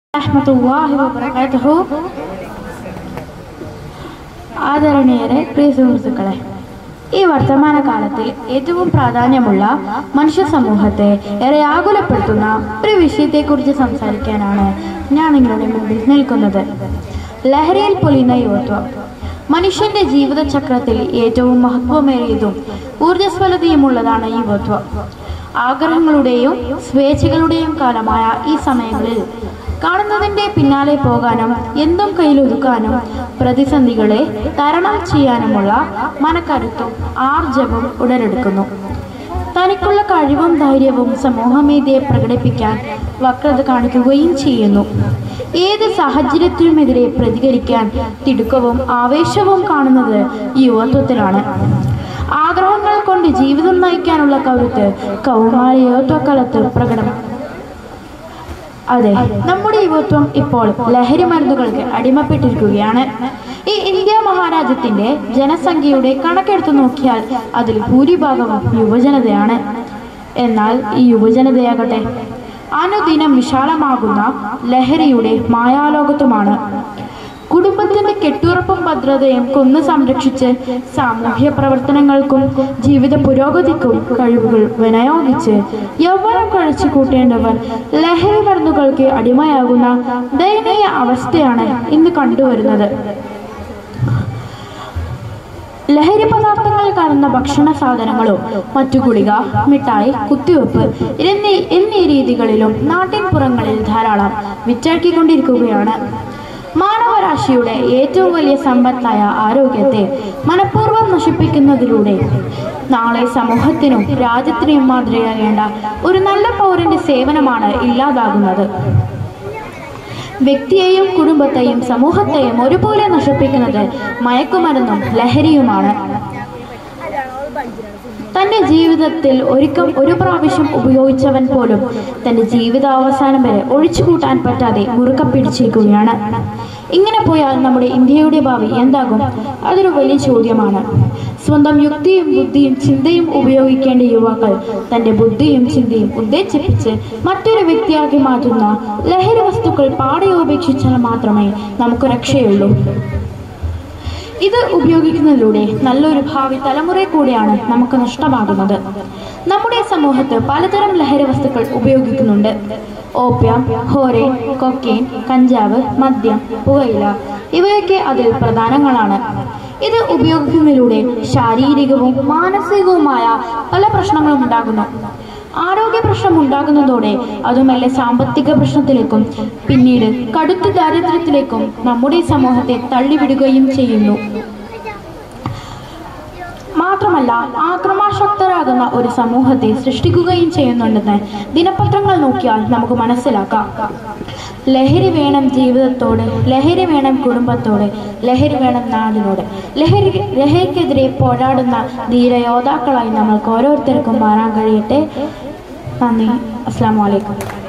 റഹ്മത്തുള്ളാഹി വബറകാതുഹു ആദരണീയരെ പ്രിയ സുഹൃത്തുക്കളെ ഈ വർത്തമാന കാലത്തിൽ ഏറ്റവും പ്രാധാന്യമുള്ള മനുഷ്യ സമൂഹത്തെ ഏറെ ആകുലപ്പെടുത്തുന്ന ഒരു വിഷയത്തെക്കുറിച്ച് സംസാരിക്കാനാണ് ഞാൻ നിങ്ങളുടെ മുമ്പിൽ നിൽക്കുന്നത് ലഹരിയിൽ പൊലിയുന്ന യുവത്വം മനുഷ്യന്റെ ജീവിതചക്രത്തിൽ ഏറ്റവും മഹത്വമേറിയതും ഊർജ്ജസ്വലതയുമുള്ളതാണ് യുവത്വം ആഗ്രഹങ്ങളുടെയും സ്വേച്ഛകളുടെയും കാലമായ ഈ സമയങ്ങളിൽ കാണുന്നതിൻ്റെ പിന്നാലെ പോകാനും എന്തും കയ്യിലൊതുക്കാനും പ്രതിസന്ധികളെ തരണം ചെയ്യാനുമുള്ള മനക്കരുത്തും ആർജവും ഉടലെടുക്കുന്നു തനിക്കുള്ള കഴിവും ധൈര്യവും സമൂഹമീതിയെ പ്രകടിപ്പിക്കാൻ വക്രത കാണിക്കുകയും ചെയ്യുന്നു ഏത് സാഹചര്യത്തിനുമെതിരെ പ്രതികരിക്കാൻ തിടുക്കവും ആവേശവും കാണുന്നത് യുവത്വത്തിലാണ് ആഗ്രഹങ്ങൾ കൊണ്ട് ജീവിതം നയിക്കാനുള്ള കരുത്ത് കൗമാര യുവത്വക്കാലത്ത് പ്രകടം അതെ നമ്മുടെ യുവത്വം ഇപ്പോൾ ലഹരി മരുന്നുകൾക്ക് അടിമപ്പെട്ടിരിക്കുകയാണ് ഈ ഇന്ത്യ മഹാരാജ്യത്തിന്റെ ജനസംഖ്യയുടെ കണക്കെടുത്തു നോക്കിയാൽ അതിൽ ഭൂരിഭാഗവും യുവജനതയാണ് എന്നാൽ ഈ യുവജനതയാകട്ടെ അനുദിനം വിശാലമാകുന്ന ലഹരിയുടെ മായാലോകത്തുമാണ് കുടുംബത്തിന്റെ കെട്ടുറപ്പും ഭദ്രതയും കൊന്നു സംരക്ഷിച്ച് സാമൂഹ്യ പ്രവർത്തനങ്ങൾക്കും ജീവിത പുരോഗതിക്കും കഴിവുകൾ വിനിയോഗിച്ച് യൗവനം കഴിച്ചു കൂട്ടേണ്ടവർ ലഹരി മരുന്നുകൾക്ക് അടിമയാകുന്ന ദയനീയ അവസ്ഥയാണ് ഇന്ന് കണ്ടുവരുന്നത് ലഹരി പദാർത്ഥങ്ങൾ കാണുന്ന ഭക്ഷണ സാധനങ്ങളോ മറ്റു ഗുളിക മിഠായി കുത്തിവെപ്പ് എന്നീ എന്നീ രീതികളിലും നാട്ടിൻപുറങ്ങളിൽ ധാരാളം വിറ്റഴിക്കൊണ്ടിരിക്കുകയാണ് മാനവരാശിയുടെ ഏറ്റവും വലിയ സമ്പത്തായ ആരോഗ്യത്തെ മനഃപൂർവ്വം നശിപ്പിക്കുന്നതിലൂടെ നാളെ സമൂഹത്തിനും രാജ്യത്തിനും മാതൃകയാകേണ്ട ഒരു നല്ല പൗരന്റെ സേവനമാണ് ഇല്ലാതാകുന്നത് വ്യക്തിയെയും കുടുംബത്തെയും സമൂഹത്തെയും ഒരുപോലെ നശിപ്പിക്കുന്നത് മയക്കുമരുന്നും ലഹരിയുമാണ് തന്റെ ജീവിതത്തിൽ ഒരിക്കൽ ഒരു പ്രാവശ്യം ഉപയോഗിച്ചവൻ പോലും തന്റെ ജീവിതാവസാനം വരെ ഒഴിച്ചുകൂട്ടാൻ പറ്റാതെ മുറുക്ക പിടിച്ചിരിക്കുകയാണ് ഇങ്ങനെ പോയാൽ നമ്മുടെ ഇന്ത്യയുടെ ഭാവി എന്താകും അതൊരു വലിയ ചോദ്യമാണ് സ്വന്തം യുക്തിയും ബുദ്ധിയും ചിന്തയും ഉപയോഗിക്കേണ്ട യുവാക്കൾ തന്റെ ബുദ്ധിയും ചിന്തയും ഉദ്ദേശിപ്പിച്ച് മറ്റൊരു വ്യക്തിയാക്കി മാറ്റുന്ന ലഹരി വസ്തുക്കൾ പാടെ ഉപേക്ഷിച്ചാൽ മാത്രമേ നമുക്ക് രക്ഷയുള്ളൂ ഇത് ഉപയോഗിക്കുന്നതിലൂടെ നല്ലൊരു ഭാവി തലമുറയെ കൂടിയാണ് നമുക്ക് നഷ്ടമാകുന്നത് നമ്മുടെ സമൂഹത്ത് പലതരം ലഹരി വസ്തുക്കൾ ഉപയോഗിക്കുന്നുണ്ട് ഓപ്യം ഹോരൈൻ കൊക്കെയിൻ കഞ്ചാവ് മദ്യം പുകയില ഇവയൊക്കെ അതിൽ പ്രധാനങ്ങളാണ് ഇത് ഉപയോഗിക്കുന്നതിലൂടെ ശാരീരികവും മാനസികവുമായ പല പ്രശ്നങ്ങളും ഉണ്ടാകുന്നു ആരോഗ്യ പ്രശ്നം ഉണ്ടാകുന്നതോടെ അതുമല്ല സാമ്പത്തിക പ്രശ്നത്തിലേക്കും പിന്നീട് കടുത്ത ദാരിദ്ര്യത്തിലേക്കും നമ്മുടെ സമൂഹത്തെ തള്ളിവിടുകയും ചെയ്യുന്നു മാത്രമല്ല ആക്രമാശക്തരാകുന്ന ഒരു സമൂഹത്തെ സൃഷ്ടിക്കുകയും ചെയ്യുന്നുണ്ടെന്ന് ദിനപത്രങ്ങൾ നോക്കിയാൽ നമുക്ക് മനസ്സിലാക്കാം ലഹരി വേണം ജീവിതത്തോട് ലഹരി വേണം കുടുംബത്തോട് ലഹരി വേണം നാടിനോട് ലഹരി ലഹരിക്കെതിരെ പോരാടുന്ന ധീരയോദ്ധാക്കളായി നമ്മൾക്ക് ഓരോരുത്തർക്കും മാറാൻ കഴിയട്ടെ നന്ദി അസ്സാം വലൈക്കും